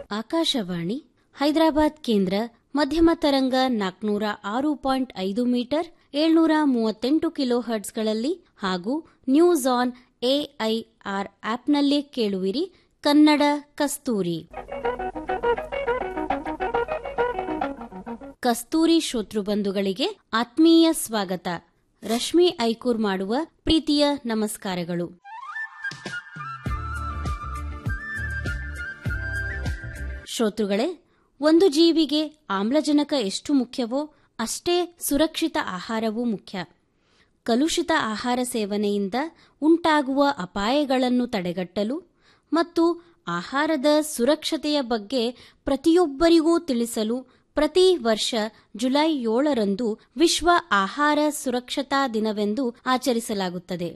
ಆಕಾಶವಾಣಿ ಹೈದರಾಬಾದ್ ಕೇಂದ್ರ ಮಧ್ಯಮ ತರಂಗ ನಾಲ್ಕನೂರ ಆರು ಪಾಯಿಂಟ್ ಐದು ಮೀಟರ್ ಏಳ್ನೂರ ಮೂವತ್ತೆಂಟು ಕಿಲೋ ಹರ್ಟ್ಸ್ಗಳಲ್ಲಿ ಹಾಗೂ ನ್ಯೂಸ್ ಆನ್ ಎಐಆರ್ ಆಪ್ನಲ್ಲಿ ಕೇಳುವಿರಿ ಕನ್ನಡ ಕಸ್ತೂರಿ ಕಸ್ತೂರಿ ಶ್ರೋತೃಬಂಧುಗಳಿಗೆ ಆತ್ಮೀಯ ಸ್ವಾಗತ ರಶ್ಮಿ ಐಕೂರ್ ಮಾಡುವ ಪ್ರೀತಿಯ ನಮಸ್ಕಾರಗಳು ಶ್ರೋತೃಗಳೇ ಒಂದು ಜೀವಿಗೆ ಆಮ್ಲಜನಕ ಎಷ್ಟು ಮುಖ್ಯವೋ ಅಷ್ಟೇ ಸುರಕ್ಷಿತ ಆಹಾರವೂ ಮುಖ್ಯ ಕಲುಷಿತ ಆಹಾರ ಸೇವನೆಯಿಂದ ಉಂಟಾಗುವ ಅಪಾಯಗಳನ್ನು ತಡೆಗಟ್ಟಲು ಮತ್ತು ಆಹಾರದ ಸುರಕ್ಷತೆಯ ಬಗ್ಗೆ ಪ್ರತಿಯೊಬ್ಬರಿಗೂ ತಿಳಿಸಲು ಪ್ರತಿ ವರ್ಷ ಜುಲೈ ಏಳರಂದು ವಿಶ್ವ ಆಹಾರ ಸುರಕ್ಷತಾ ದಿನವೆಂದು ಆಚರಿಸಲಾಗುತ್ತದೆ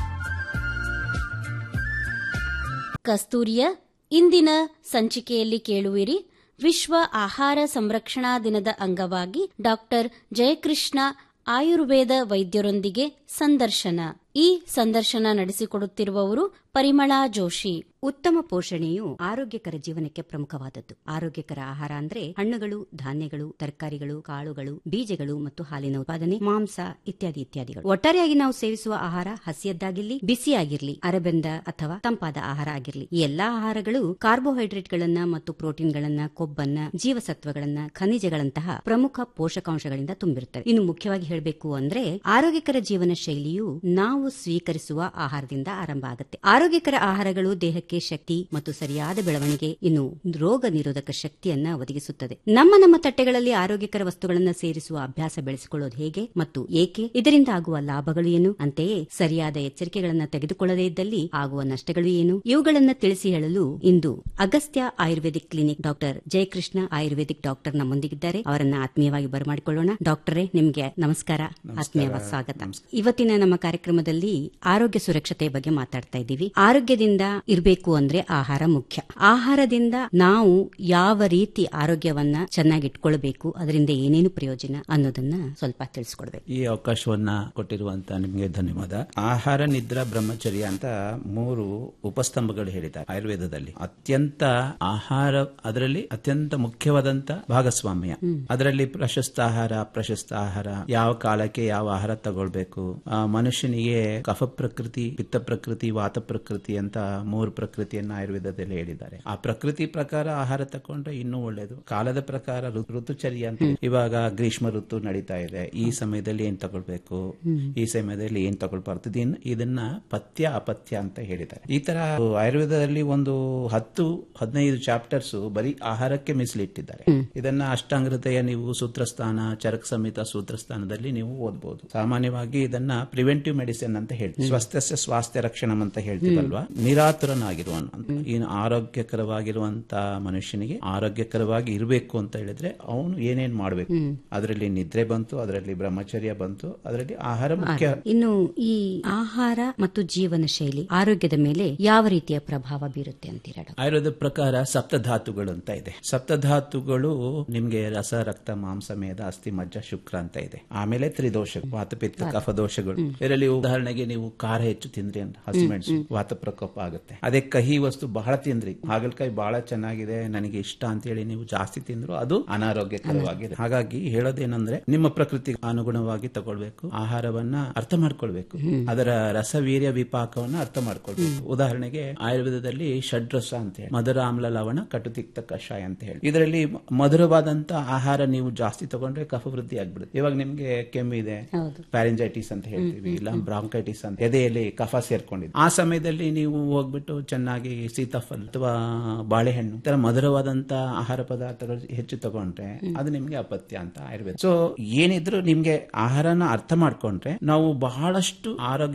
ಕಸ್ತೂರಿಯ ಇಂದಿನ ಸಂಚಿಕೆಯಲ್ಲಿ ಕೇಳುವಿರಿ ವಿಶ್ವ ಆಹಾರ ಸಂರಕ್ಷಣಾ ದಿನದ ಅಂಗವಾಗಿ ಡಾಕ್ಟರ್ ಜಯಕೃಷ್ಣ ಆಯುರ್ವೇದ ವೈದ್ಯರೊಂದಿಗೆ ಸಂದರ್ಶನ ಈ ಸಂದರ್ಶನ ನಡೆಸಿಕೊಡುತ್ತಿರುವವರು ಪರಿಮಳಾ ಜೋಶಿ ಉತ್ತಮ ಪೋಷಣೆಯು ಆರೋಗ್ಯಕರ ಜೀವನಕ್ಕೆ ಪ್ರಮುಖವಾದದ್ದು ಆರೋಗ್ಯಕರ ಆಹಾರ ಅಂದ್ರೆ ಹಣ್ಣುಗಳು ಧಾನ್ಯಗಳು ತರಕಾರಿಗಳು ಕಾಳುಗಳು ಬೀಜಗಳು ಮತ್ತು ಹಾಲಿನ ಉತ್ಪಾದನೆ ಮಾಂಸ ಇತ್ಯಾದಿ ಇತ್ಯಾದಿಗಳು ಒಟ್ಟಾರೆಯಾಗಿ ನಾವು ಸೇವಿಸುವ ಆಹಾರ ಹಸಿಯದ್ದಾಗಿರ್ಲಿ ಬಿಸಿಯಾಗಿರ್ಲಿ ಅರಬೆಂದ ಅಥವಾ ತಂಪಾದ ಆಹಾರ ಆಗಿರ್ಲಿ ಈ ಎಲ್ಲಾ ಆಹಾರಗಳು ಕಾರ್ಬೋಹೈಡ್ರೇಟ್ಗಳನ್ನ ಮತ್ತು ಪ್ರೋಟೀನ್ಗಳನ್ನ ಕೊಬ್ಬನ್ನ ಜೀವಸತ್ವಗಳನ್ನ ಖನಿಜಗಳಂತಹ ಪ್ರಮುಖ ಪೋಷಕಾಂಶಗಳಿಂದ ತುಂಬಿರುತ್ತವೆ ಇನ್ನು ಮುಖ್ಯವಾಗಿ ಹೇಳಬೇಕು ಅಂದ್ರೆ ಆರೋಗ್ಯಕರ ಜೀವನ ಶೈಲಿಯು ನಾವು ಸ್ವೀಕರಿಸುವ ಆಹಾರದಿಂದ ಆರಂಭ ಆಗುತ್ತೆ ಆರೋಗ್ಯಕರ ಆಹಾರಗಳು ದೇಹಕ್ಕೆ ಶಕ್ತಿ ಮತ್ತು ಸರಿಯಾದ ಬೆಳವಣಿಗೆ ಇನ್ನು ರೋಗ ನಿರೋಧಕ ಶಕ್ತಿಯನ್ನ ಒದಗಿಸುತ್ತದೆ ನಮ್ಮ ನಮ್ಮ ತಟ್ಟೆಗಳಲ್ಲಿ ಆರೋಗ್ಯಕರ ವಸ್ತುಗಳನ್ನ ಸೇರಿಸುವ ಅಭ್ಯಾಸ ಬೆಳೆಸಿಕೊಳ್ಳೋದು ಹೇಗೆ ಮತ್ತು ಏಕೆ ಇದರಿಂದ ಆಗುವ ಲಾಭಗಳು ಏನು ಅಂತೆಯೇ ಸರಿಯಾದ ಎಚ್ಚರಿಕೆಗಳನ್ನ ತೆಗೆದುಕೊಳ್ಳದೇ ಇದ್ದಲ್ಲಿ ಆಗುವ ನಷ್ಟಗಳು ಏನು ಇವುಗಳನ್ನ ತಿಳಿಸಿ ಹೇಳಲು ಇಂದು Agastya ayurvedic clinic doctor Jayakrishna ayurvedic doctor ನಮ್ಮೊಂದಿಗಿದ್ದಾರೆ ಅವರನ್ನ ಆತ್ಮೀಯವಾಗಿ ಬರಮಾಡಿಕೊಳ್ಳೋಣ ಡಾಕ್ಟರೇ ನಿಮ್ಗೆ ನಮಸ್ಕಾರ ಆತ್ಮೀಯವಾದ ಸ್ವಾಗತ ಇವತ್ತಿನ ನಮ್ಮ ಕಾರ್ಯಕ್ರಮದಲ್ಲಿ ಆರೋಗ್ಯ ಸುರಕ್ಷತೆ ಬಗ್ಗೆ ಮಾತಾಡ್ತಾ ಇದ್ದೀವಿ ಆರೋಗ್ಯದಿಂದ ಇರಬೇಕು ಅಂದ್ರೆ ಆಹಾರ ಮುಖ್ಯ ಆಹಾರದಿಂದ ನಾವು ಯಾವ ರೀತಿ ಆರೋಗ್ಯವನ್ನ ಚೆನ್ನಾಗಿ ಇಟ್ಕೊಳ್ಬೇಕು ಅದರಿಂದ ಏನೇನು ಪ್ರಯೋಜನ ಅನ್ನೋದನ್ನ ಸ್ವಲ್ಪ ತಿಳಿಸ್ಕೊಡ್ಬೇಕು ಈ ಅವಕಾಶವನ್ನ ಕೊಟ್ಟಿರುವಂತ ನಿಮಗೆ ಧನ್ಯವಾದ ಆಹಾರ ನಿದ್ರಾ ಬ್ರಹ್ಮಚರ್ಯ ಅಂತ ಮೂರು ಉಪಸ್ತಂಭಗಳು ಹೇಳಿದ್ದಾರೆ ಆಯುರ್ವೇದದಲ್ಲಿ ಅತ್ಯಂತ ಆಹಾರ ಅದರಲ್ಲಿ ಅತ್ಯಂತ ಮುಖ್ಯವಾದಂತ ಭಾಗಸ್ವಾಮ್ಯ ಅದರಲ್ಲಿ ಪ್ರಶಸ್ತ ಆಹಾರ ಪ್ರಶಸ್ತ ಆಹಾರ ಯಾವ ಕಾಲಕ್ಕೆ ಯಾವ ಆಹಾರ ತಗೊಳ್ಬೇಕು ಆ ಮನುಷ್ಯನಿಗೆ ಕಫ ಪ್ರಕೃತಿ ಪಿತ್ತ ಪ್ರಕೃತಿ ವಾತ ಪ್ರಕೃತಿ ಅಂತ ಮೂರು ಪ್ರಕೃತಿಯನ್ನ ಆಯುರ್ವೇದದಲ್ಲಿ ಹೇಳಿದ್ದಾರೆ ಆ ಪ್ರಕೃತಿ ಪ್ರಕಾರ ಆಹಾರ ತಕೊಂಡ್ರೆ ಇನ್ನೂ ಒಳ್ಳೇದು ಕಾಲದ ಪ್ರಕಾರ ಋತು- ಋತುಚರ್ಯ ಅಂತ ಇವಾಗ ಗ್ರೀಷ್ಮ ಋತು ನಡೀತಾ ಇದೆ ಈ ಸಮಯದಲ್ಲಿ ಏನ್ ತಗೊಳ್ಬೇಕು ಈ ಸಮಯದಲ್ಲಿ ಏನ್ ತಗೊಳ್ಬಾರ್ದು ಇದನ್ನ- ಇದನ್ನ ಪಥ್ಯ ಅಪಥ್ಯ ಅಂತ ಹೇಳಿದ್ದಾರೆ ಈ ತರ ಆಯುರ್ವೇದದಲ್ಲಿ ಒಂದು ಹತ್ತು ಹದಿನೈದು ಚಾಪ್ಟರ್ಸ್ ಬರೀ ಆಹಾರಕ್ಕೆ ಮೀಸಲಿಟ್ಟಿದ್ದಾರೆ ಇದನ್ನ ಅಷ್ಟಾಂಗೃತೆಯ ನೀವು ಸೂತ್ರಸ್ಥಾನ ಚರಕ ಸಮೇತ ಸೂತ್ರಸ್ಥಾನದಲ್ಲಿ ನೀವು ಓದಬಹುದು ಸಾಮಾನ್ಯವಾಗಿ ಇದನ್ನ ಪ್ರಿವೆಂಟಿವ್ ಮೆಡಿಸಿನ್ ಅಂತ ಹೇಳ್ತೀವಿ ಸ್ವಸ್ಥಸ್ಯ ಸ್ವಾಸ್ಥ್ಯ ರಕ್ಷಣಂ ಅಂತ ಹೇಳ್ತೀವಲ್ವಾ ನಿರಾತುರನಾಗಿರುವನು ಅಂತ ಇನ್ನು ಆರೋಗ್ಯಕರವಾಗಿರುವಂತ ಮನುಷ್ಯನಿಗೆ ಆರೋಗ್ಯಕರವಾಗಿ ಇರಬೇಕು ಅಂತ ಹೇಳಿದ್ರೆ ಅವನು ಏನೇನ್ ಮಾಡಬೇಕು ಅದರಲ್ಲಿ ನಿದ್ರೆ ಬಂತು ಅದರಲ್ಲಿ ಬ್ರಹ್ಮಚರ್ಯ ಬಂತು ಅದರಲ್ಲಿ ಆಹಾರ ಮುಖ್ಯ ಇನ್ನು ಈ ಆಹಾರ ಮತ್ತು ಜೀವನ ಶೈಲಿ ಆರೋಗ್ಯದ ಮೇಲೆ ಯಾವ ರೀತಿಯ ಪ್ರಭಾವ ಬೀರುತ್ತೆ ಅಂತೀರಾ ಡಾಕ್ಟರ್? ಆಯುರ್ವೇದ ಪ್ರಕಾರ ಸಪ್ತಧಾತುಗಳು ಅಂತ ಇದೆ ಸಪ್ತಧಾತುಗಳು ನಿಮ್ಗೆ ರಸ ರಕ್ತ ಮಾಂಸ ಮೇಧ ಅಸ್ಥಿ ಮಜ್ಜ ಶುಕ್ರ ಅಂತ ಇದೆ ಆಮೇಲೆ ತ್ರಿದೋಷ ವಾತಪಿತ್ತ ಕಫ ದೋಷಗಳು ಇದರಲ್ಲಿ ಉದಾಹರಣೆಗೆ ನೀವು ಖಾರ ಹೆಚ್ಚು ತಿಂದ್ರಿ ಅಂತ ಹಸಿಮೆಣಸು ವಾತ ಪ್ರಕೋಪ ಆಗುತ್ತೆ ಅದೇ ಕಹಿ ವಸ್ತು ಬಹಳ ತಿಂದ್ರಿ ಹಾಗಲಕಾಯಿ ಬಹಳ ಚೆನ್ನಾಗಿದೆ ನನಗೆ ಇಷ್ಟ ಅಂತ ಹೇಳಿ ನೀವು ಜಾಸ್ತಿ ತಿಂದ್ರು ಅದು ಅನಾರೋಗ್ಯಕರವಾಗಿದೆ ಹಾಗಾಗಿ ಹೇಳೋದೇನಂದ್ರೆ ನಿಮ್ಮ ಪ್ರಕೃತಿಗೆ ಅನುಗುಣವಾಗಿ ತಗೊಳ್ಬೇಕು ಆಹಾರವನ್ನ ಅರ್ಥ ಮಾಡ್ಕೊಳ್ಬೇಕು ಅದರ ರಸವೀರ್ಯ ವಿಪಾಕವನ್ನ ಅರ್ಥ ಮಾಡ್ಕೊಳ್ಬೇಕು ಉದಾಹರಣೆಗೆ ಆಯುರ್ವೇದದಲ್ಲಿ ಷಡ್ರಸ ಅಂತ ಹೇಳಿ ಮಧುರ ಆಮ್ಲ ಲವಣ ಕಟುತಿಕ್ತ ಕಷಾಯ ಅಂತ ಹೇಳಿ ಇದರಲ್ಲಿ ಮಧುರವಾದಂತ ಆಹಾರ ನೀವು ಜಾಸ್ತಿ ತಗೊಂಡ್ರೆ ಕಫ ವೃದ್ಧಿ ಆಗ್ಬಿಡುತ್ತೆ ಇವಾಗ ನಿಮ್ಗೆ ಕೆಮ್ಮಿದೆ ಪ್ಯಾರಿಂಜೈಟಿಸ್ ಅಂತ ಹೇಳ್ತೀವಿ ಇಲ್ಲ ಬ್ರಾಂಕೈಟಿಸ್ ಅಂತ ಎದೆಯಲ್ಲಿ ಕಫ ಸೇರ್ಕೊಂಡಿದೆ ಆ ಸಮಯದಲ್ಲಿ ನೀವು ಹೋಗ್ಬಿಟ್ಟು ಚೆನ್ನಾಗಿ ಸೀತಾಫಲ ಅಥವಾ ಬಾಳೆಹಣ್ಣು ಈ ತರ ಮಧುರವಾದಂತ ಆಹಾರ ಪದಾರ್ಥಗಳು ಹೆಚ್ಚು ತಗೊಂಡ್ರೆ ಅದು ನಿಮ್ಗೆ ಅಪತ್ಯ ಅಂತ ಆಯುರ್ವೇದ ಸೊ ಏನಿದ್ರು ನಿಮ್ಗೆ ಆಹಾರನ ಅರ್ಥ ಮಾಡ್ಕೊಂಡ್ರೆ ನಾವು ಬಹಳಷ್ಟು ಆರೋಗ್ಯ